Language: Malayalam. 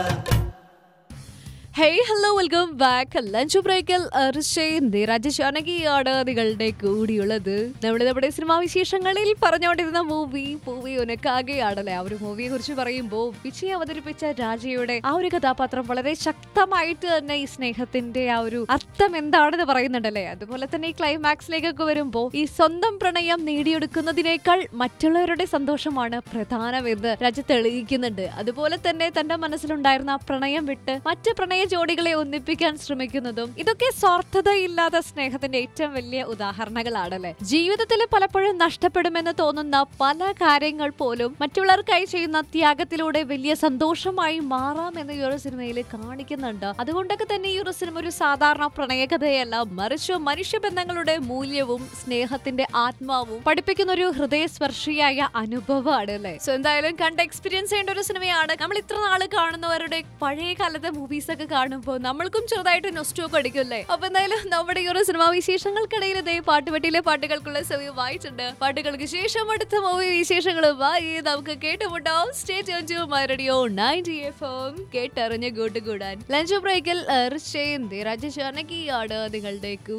hey hello welcome back lunch ബ്രേക്കിൽ രാജശാനകിയാണ് നിങ്ങളുടെ കൂടിയുള്ളത് നമ്മുടെ നമ്മുടെ സിനിമാ വിശേഷങ്ങളിൽ പറഞ്ഞുകൊണ്ടിരുന്ന മൂവി മൂവി ഉനക്കാകെയാണല്ലേ ആ ഒരു മൂവിയെ കുറിച്ച് പറയുമ്പോൾ വിജയ് അവതരിപ്പിച്ച രാജയുടെ ആ ഒരു കഥാപാത്രം വളരെ ശക്തമായിട്ട് തന്നെ ഈ സ്നേഹത്തിന്റെ ആ ഒരു അർത്ഥം എന്താണെന്ന് പറയുന്നുണ്ടല്ലേ അതുപോലെ തന്നെ ഈ ക്ലൈമാക്സിലേക്കൊക്കെ വരുമ്പോൾ ഈ സ്വന്തം പ്രണയം നേടിയെടുക്കുന്നതിനേക്കാൾ മറ്റുള്ളവരുടെ സന്തോഷമാണ് പ്രധാനമെന്ന് രാജ തെളിയിക്കുന്നുണ്ട് അതുപോലെ തന്നെ തന്റെ മനസ്സിലുണ്ടായിരുന്ന ആ പ്രണയം വിട്ട് മറ്റ് പ്രണയ ജോഡികളെ ഒന്നിപ്പിക്കാൻ ശ്രമിക്കുന്നതും ഇതൊക്കെ സ്വാർത്ഥതയില്ലാത്ത സ്നേഹത്തിന്റെ ഏറ്റവും വലിയ ഉദാഹരണങ്ങളാണല്ലേ ജീവിതത്തിൽ പലപ്പോഴും നഷ്ടപ്പെടുമെന്ന് തോന്നുന്ന പല കാര്യങ്ങൾ പോലും മറ്റുള്ളവർക്കായി ചെയ്യുന്ന ത്യാഗത്തിലൂടെ വലിയ സന്തോഷമായി മാറാമെന്ന് ഈ ഒരു സിനിമയിൽ കാണിക്കുന്നുണ്ട് അതുകൊണ്ടൊക്കെ തന്നെ ഈ ഒരു സിനിമ ഒരു സാധാരണ പ്രണയകഥയല്ല മറിച്ച് മനുഷ്യബന്ധങ്ങളുടെ മൂല്യവും സ്നേഹത്തിന്റെ ആത്മാവും പഠിപ്പിക്കുന്ന ഒരു ഹൃദയസ്പർശിയായ അനുഭവമാണ് അല്ലേ സോ എന്തായാലും കണ്ട് എക്സ്പീരിയൻസ് ചെയ്യേണ്ട ഒരു സിനിമയാണ് നമ്മൾ ഇത്ര നാള് കാണുന്നവരുടെ പഴയ കാലത്തെ മൂവീസ് ഒക്കെ കാണുമ്പോൾ നമ്മൾക്കും ചെറുതായിട്ട് നൊസ്റ്റോക്ക് അടിക്കുമല്ലേ അപ്പൊ എന്തായാലും നമ്മുടെ ഈ ഒരു സിനിമാ വിശേഷങ്ങൾക്കിടയിൽ ഇതേ പാട്ടുപെട്ടിയിലെ പാട്ടുകൾക്കുള്ള സമയം വായിച്ചിട്ടുണ്ട് പാട്ടുകൾക്ക് ശേഷം അടുത്ത മൂവി വിശേഷങ്ങളുമായി നമുക്ക് കേട്ടുമുട്ടാം stay to my radio ninety F M കേട്ടറിഞ്ഞ് കൂട്ടുകൂടാൻ ലഞ്ച് ബ്രേക്കിൽ രാജശാനകിയാണ് നിങ്ങളുടെ